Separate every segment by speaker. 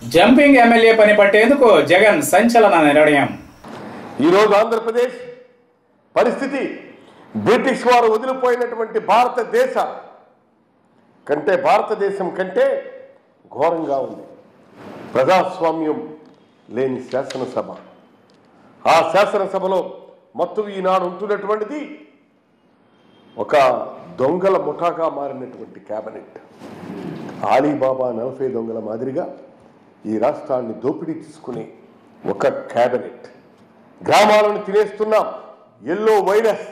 Speaker 1: jumping MLA పని పట్టేందుకు జగన్ సంచలన నిర్ణయం
Speaker 2: ఈరోజు ఆంధ్రప్రదేశ్ పరిస్థితి బ్రిటిష్ వారు వదిలిపోయినటువంటి భారతదేశ కంటే భారతదేశం కంటే ఘోరంగా ఉంది ప్రజాస్వామ్యం లేని శాసనసభ ఆ శాసనసభలో మొత్తం ఈనాడు ఉంటున్నటువంటిది ఒక దొంగల ముఠాగా మారినటువంటి కేబినెట్ ఆలీబాబా నలభై దొంగల మాదిరిగా ఈ రాష్ట్రాన్ని దోపిడీ తీసుకునే ఒక కేబినెట్ గ్రామాలను తినేస్తున్న ఎల్లో వైరస్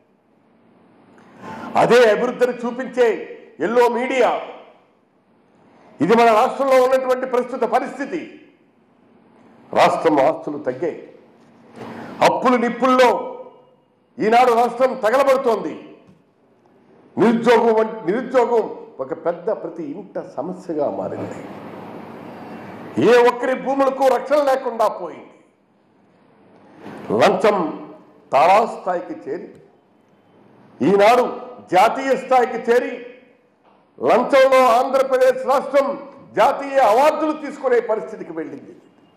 Speaker 2: అదే అభివృద్ధిని చూపించే ఎల్లో మీడియా ఇది మన రాష్ట్రంలో ఉన్నటువంటి ప్రస్తుత పరిస్థితి రాష్ట్రం ఆస్తులు తగ్గాయి అప్పులు నిప్పుల్లో ఈనాడు రాష్ట్రం తగలబడుతోంది నిరుద్యోగం వం- నిరుద్యోగం ఒక పెద్ద ప్రతి ఇంట సమస్యగా మారింది ఏ ఒక్కరి భూములకు రక్షణ లేకుండా పోయింది లంచం తారాస్థాయికి చేరి ఈనాడు జాతీయ స్థాయికి చేరి లంచంలో ఆంధ్రప్రదేశ్ రాష్ట్రం జాతీయ అవార్డులు తీసుకునే పరిస్థితికి వెళ్ళింది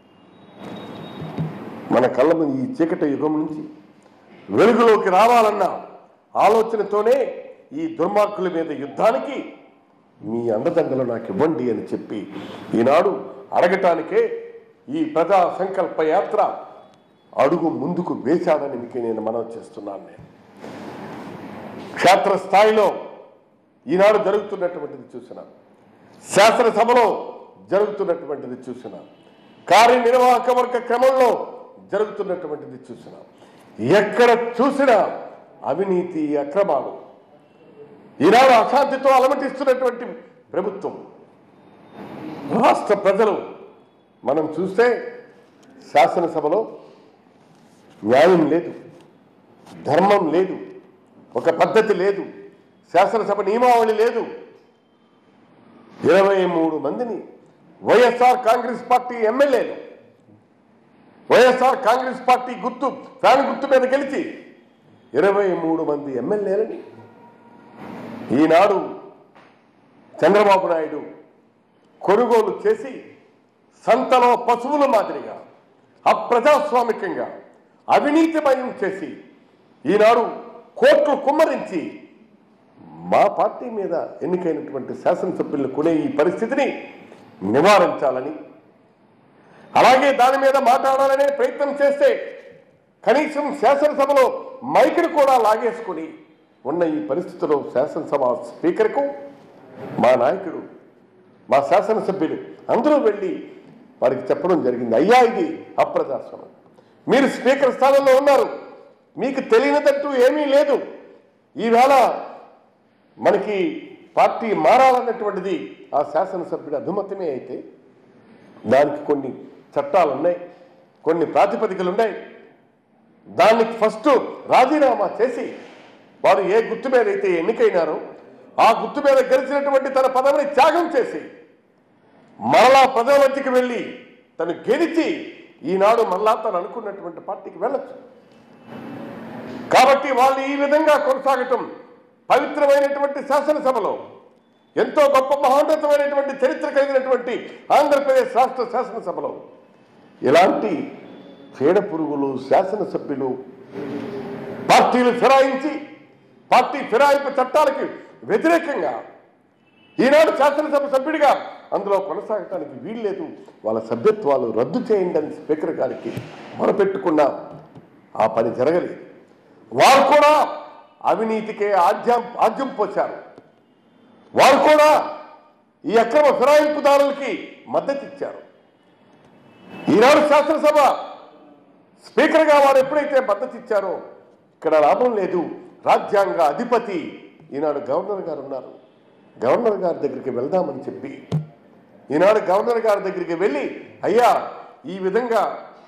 Speaker 2: మన కళ్ళ ముందు ఈ చీకటి యుగం నుంచి వెలుగులోకి రావాలన్న ఆలోచనతోనే ఈ దుర్మార్గుల మీద యుద్ధానికి మీ అండదండలు నాకు ఇవ్వండి అని చెప్పి ఈనాడు అడగటానికే ఈ ప్రజా సంకల్ప యాత్ర అడుగు ముందుకు వేశాడని మీకు నేను మనవి చేస్తున్నాను నేను క్షేత్ర స్థాయిలో ఈనాడు జరుగుతున్నటువంటిది చూసిన శాసనసభలో జరుగుతున్నటువంటిది చూసిన కార్యనిర్వాహక వర్గ క్రమంలో జరుగుతున్నటువంటిది చూసిన ఎక్కడ చూసినా అవినీతి అక్రమాలు ఈనాడు అశాంతితో అలమటిస్తున్నటువంటి ప్రభుత్వం రాష్ట్ర ప్రజలు మనం చూస్తే శాసనసభలో న్యాయం లేదు ధర్మం లేదు ఒక పద్ధతి లేదు శాసనసభ నియమావళి లేదు ఇరవై మూడు మందిని వైఎస్ఆర్ కాంగ్రెస్ పార్టీ ఎమ్మెల్యేలు వైఎస్ఆర్ కాంగ్రెస్ పార్టీ గుర్తు ఫ్యాన్ గుర్తు మీద గెలిచి ఇరవై మూడు మంది ఎమ్మెల్యేలని ఈనాడు చంద్రబాబు నాయుడు కొనుగోలు చేసి సంతలో పశువుల మాదిరిగా అప్రజాస్వామికంగా అవినీతిమయం చేసి ఈనాడు కోర్టు కుమ్మరించి మా పార్టీ మీద ఎన్నికైనటువంటి శాసనసభ్యులను కొనే ఈ పరిస్థితిని నివారించాలని అలాగే దాని మీద మాట్లాడాలనే ప్రయత్నం చేస్తే కనీసం శాసనసభలో మైకును కూడా లాగేసుకుని ఉన్న ఈ పరిస్థితిలో శాసనసభ స్పీకర్కు మా నాయకుడు మా శాసనసభ్యులు అందరూ వెళ్ళి వారికి చెప్పడం జరిగింది అయ్యా ఇది అప్రజాస్వామ్యం మీరు స్పీకర్ స్థానంలో ఉన్నారు మీకు తెలియనిదంటూ ఏమీ లేదు ఈవేళ మనకి పార్టీ మారాలన్నటువంటిది ఆ శాసనసభ్యుడి అభిమతమే అయితే దానికి కొన్ని చట్టాలు ఉన్నాయి కొన్ని ప్రాతిపదికలు ఉన్నాయి దానికి ఫస్ట్ రాజీనామా చేసి వారు ఏ గుర్తు మీద అయితే ఎన్నికైనారో ఆ గుర్తు మీద గెలిచినటువంటి తన పదవిని త్యాగం చేసి మరలా ప్రజల మధ్యకి వెళ్ళి తను గెలిచి ఈనాడు మరలా తను అనుకున్నటువంటి పార్టీకి వెళ్ళచ్చు కాబట్టి వాళ్ళు ఈ విధంగా కొనసాగటం పవిత్రమైనటువంటి శాసనసభలో ఎంతో గొప్ప మహోన్నతమైనటువంటి చరిత్ర కలిగినటువంటి ఆంధ్రప్రదేశ్ రాష్ట్ర శాసనసభలో ఇలాంటి చీడ పురుగులు శాసనసభ్యులు పార్టీలు ఫిరాయించి పార్టీ ఫిరాయింపు చట్టాలకి వ్యతిరేకంగా ఈనాడు శాసనసభ సభ్యుడిగా అందులో కొనసాగటానికి వీల్లేదు వాళ్ళ సభ్యత్వాలు రద్దు చేయండి అని స్పీకర్ గారికి మొరపెట్టుకున్నా ఆ పని జరగలేదు వారు కూడా అవినీతికే ఆద్యం ఆద్యం పోశారు వారు కూడా ఈ అక్రమ ఫిరాయింపుదారులకి మద్దతు ఇచ్చారు ఈనాడు శాసనసభ స్పీకర్గా వారు ఎప్పుడైతే మద్దతు ఇచ్చారో ఇక్కడ లాభం లేదు రాజ్యాంగ అధిపతి ఈనాడు గవర్నర్ గారు ఉన్నారు గవర్నర్ గారి దగ్గరికి వెళ్దామని చెప్పి ఈనాడు గవర్నర్ గారి దగ్గరికి వెళ్ళి అయ్యా ఈ విధంగా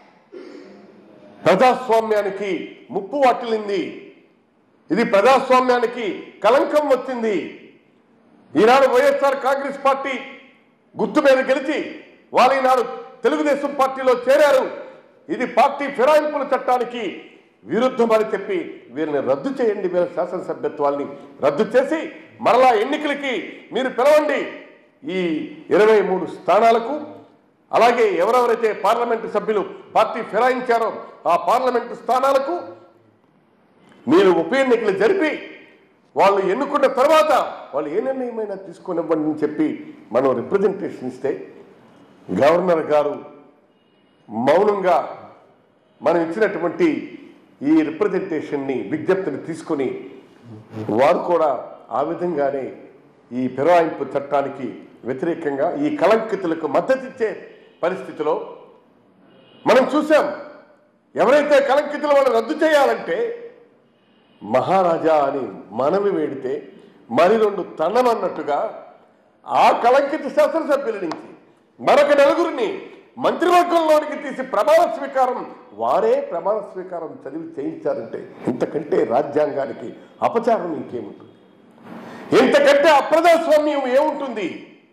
Speaker 2: ప్రజాస్వామ్యానికి ముప్పు వాటిల్లింది ఇది ప్రజాస్వామ్యానికి కలంకం వచ్చింది ఈనాడు వైఎస్ఆర్ కాంగ్రెస్ పార్టీ గుర్తు మీద గెలిచి వాళ్ళు ఈనాడు తెలుగుదేశం పార్టీలో చేరారు ఇది పార్టీ ఫిరాయింపుల చట్టానికి విరుద్ధమని చెప్పి వీరిని రద్దు చేయండి వీళ్ళ శాసనసభ్యత్వాల్ని రద్దు చేసి మరలా ఎన్నికలకి మీరు పిలవండి ఈ ఇరవై మూడు స్థానాలకు అలాగే ఎవరెవరైతే పార్లమెంటు సభ్యులు పార్టీ ఫిరాయించారో ఆ పార్లమెంటు స్థానాలకు మీరు ఉప ఎన్నికలు జరిపి వాళ్ళు ఎన్నుకున్న తర్వాత వాళ్ళు ఏ నిర్ణయమైనా తీసుకునివ్వండి అని చెప్పి మనం రిప్రజెంటేషన్ ఇస్తే గవర్నర్ గారు మౌనంగా మనం ఇచ్చినటువంటి ఈ రిప్రజెంటేషన్ని విజ్ఞప్తిని తీసుకొని వారు కూడా ఆ విధంగానే ఈ ఫిరాయింపు చట్టానికి వ్యతిరేకంగా ఈ కళంకితులకు మద్దతిచ్చే పరిస్థితిలో మనం చూసాం ఎవరైతే కళంకితులు వాళ్ళు రద్దు చేయాలంటే మహారాజా అని మనవి వేడితే మరి రెండు తన్నమన్నట్టుగా ఆ కళంకిత శాసనసభ్యుల నుంచి మరొక నలుగురిని మంత్రివర్గంలోనికి తీసి ప్రమాణ స్వీకారం వారే ప్రమాణ స్వీకారం చదివి చేయించారంటే ఇంతకంటే రాజ్యాంగానికి అపచారం ఇంకేముంటుంది ఇంతకంటే అప్రజాస్వామ్యం ఏముంటుంది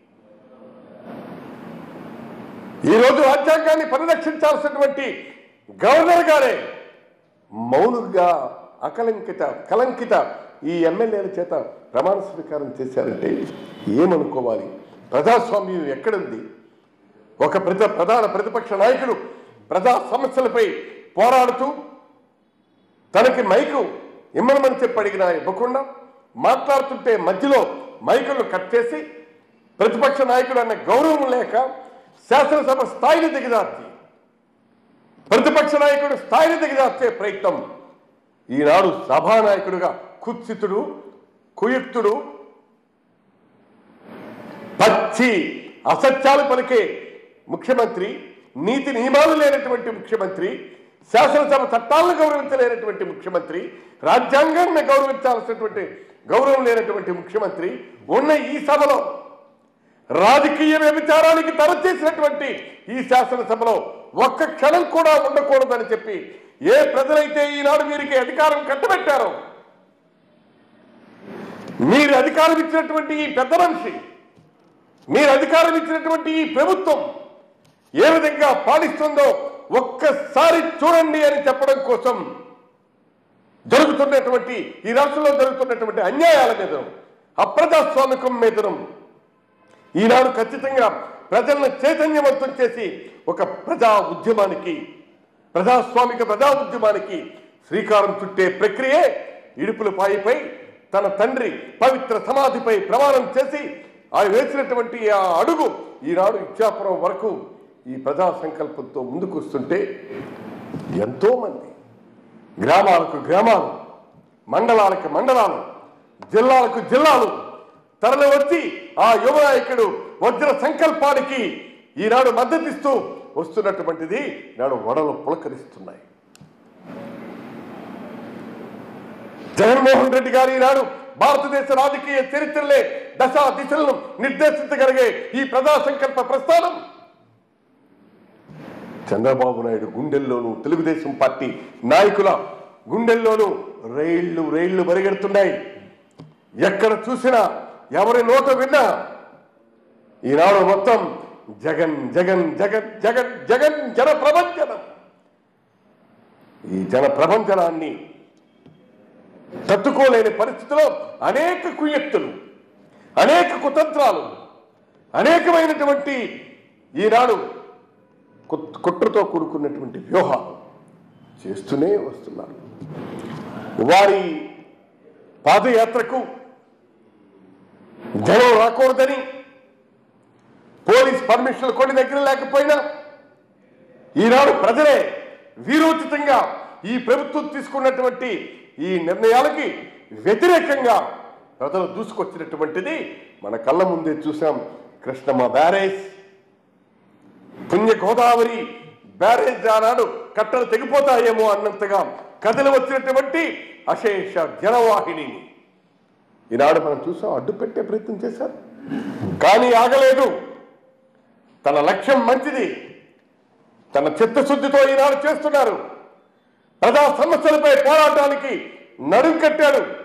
Speaker 2: ఈరోజు రాజ్యాంగాన్ని పరిరక్షించాల్సినటువంటి గవర్నర్ గారే మౌనుగా అకలంకిత కలంకిత ఈ ఎమ్మెల్యేల చేత ప్రమాణ స్వీకారం చేశారంటే ఏమనుకోవాలి ప్రజాస్వామ్యం ఎక్కడుంది ఒక ప్రజ ప్రధాన ప్రతిపక్ష నాయకుడు ప్రజా సమస్యలపై పోరాడుతూ తనకి మైకు ఇమ్మనమని చెప్పి అడిగినా ఇవ్వకుండా మాట్లాడుతుంటే మధ్యలో మైకులను కట్ చేసి ప్రతిపక్ష నాయకుడు అన్న గౌరవం లేక శాసనసభ స్థాయిని దిగజార్చి ప్రతిపక్ష నాయకుడు స్థాయిని దిగజార్చే ప్రయత్నం ఈనాడు సభానాయకుడుగా కుత్సితుడు కుయుక్తుడు పచ్చి అసత్యాలు పలికే ముఖ్యమంత్రి నీతి నియమాలు లేనటువంటి ముఖ్యమంత్రి శాసనసభ చట్టాలను గౌరవించలేనటువంటి ముఖ్యమంత్రి రాజ్యాంగాన్ని గౌరవించాల్సినటువంటి గౌరవం లేనటువంటి ముఖ్యమంత్రి ఉన్న ఈ సభలో రాజకీయ వ్యభిచారానికి తరచేసినటువంటి ఈ శాసనసభలో ఒక్క క్షణం కూడా ఉండకూడదని చెప్పి ఏ ప్రజలైతే ఈనాడు వీరికి అధికారం కట్టబెట్టారో మీరు అధికారం ఇచ్చినటువంటి ఈ పెద్ద మనిషి మీరు అధికారం ఇచ్చినటువంటి ఈ ప్రభుత్వం ఏ విధంగా పాలిస్తుందో ఒక్కసారి చూడండి అని చెప్పడం కోసం జరుగుతున్నటువంటి ఈ రాష్ట్రంలో జరుగుతున్నటువంటి అన్యాయాల మీద అప్రజాస్వామికం మీదనం ఈనాడు ఖచ్చితంగా ప్రజలను చైతన్యవంతం చేసి ఒక ప్రజా ఉద్యమానికి ప్రజాస్వామిక ప్రజా ఉద్యమానికి శ్రీకారం చుట్టే ప్రక్రియే ఇడుపుల పాయిపై తన తండ్రి పవిత్ర సమాధిపై ప్రమాణం చేసి ఆయన వేసినటువంటి ఆ అడుగు ఈనాడు ఇచ్చాపురం వరకు ఈ ప్రజా సంకల్పంతో ముందుకు వస్తుంటే ఎంతో మంది గ్రామాలకు గ్రామాలు మండలాలకు మండలాలు జిల్లాలకు జిల్లాలు తరలి వచ్చి ఆ యువ నాయకుడు వజ్ర సంకల్పానికి ఈనాడు మద్దతిస్తూ వస్తున్నటువంటిది ఈనాడు వడలు పులకరిస్తున్నాయి జగన్మోహన్ రెడ్డి గారు ఈనాడు భారతదేశ రాజకీయ చరిత్రలే దశ దిశలను నిర్దేశించగలిగే ఈ ప్రజా సంకల్ప ప్రస్థానం చంద్రబాబు నాయుడు గుండెల్లోనూ తెలుగుదేశం పార్టీ నాయకుల గుండెల్లోనూ రైళ్లు రైళ్లు పరిగెడుతున్నాయి ఎక్కడ చూసినా ఎవరి నోట విన్నా ఈనాడు మొత్తం జగన్ జగన్ జగన్ జగన్ జగన్ జన ప్రభంజనం ఈ జన ప్రభంజనాన్ని తట్టుకోలేని పరిస్థితిలో అనేక కుయక్తులు అనేక కుతంత్రాలు అనేకమైనటువంటి ఈనాడు కుట్- కుట్రతో కూడుకున్నటువంటి వ్యూహాలు చేస్తూనే వస్తున్నారు వారి పాదయాత్రకు జనం రాకూడదని పోలీస్ పర్మిషన్లు కొన్ని దగ్గర లేకపోయినా ఈనాడు ప్రజలే వీరోచితంగా ఈ ప్రభుత్వం తీసుకున్నటువంటి ఈ నిర్ణయాలకి వ్యతిరేకంగా ప్రజలు దూసుకొచ్చినటువంటిది మన కళ్ళ ముందే చూసాం కృష్ణమ్మ బ్యారేజ్ పుణ్య గోదావరి బ్యారేజ్ ఆనాడు కట్టలు తెగిపోతాయేమో అన్నంతగా కథలు వచ్చినటువంటి అశేష జనవాహినిని ఈనాడు మనం చూసాం అడ్డు పెట్టే ప్రయత్నం చేశారు కానీ ఆగలేదు తన లక్ష్యం మంచిది తన చిత్తశుద్ధితో ఈనాడు చేస్తున్నారు ప్రజా సమస్యలపై పోరాటానికి నడుం కట్టాడు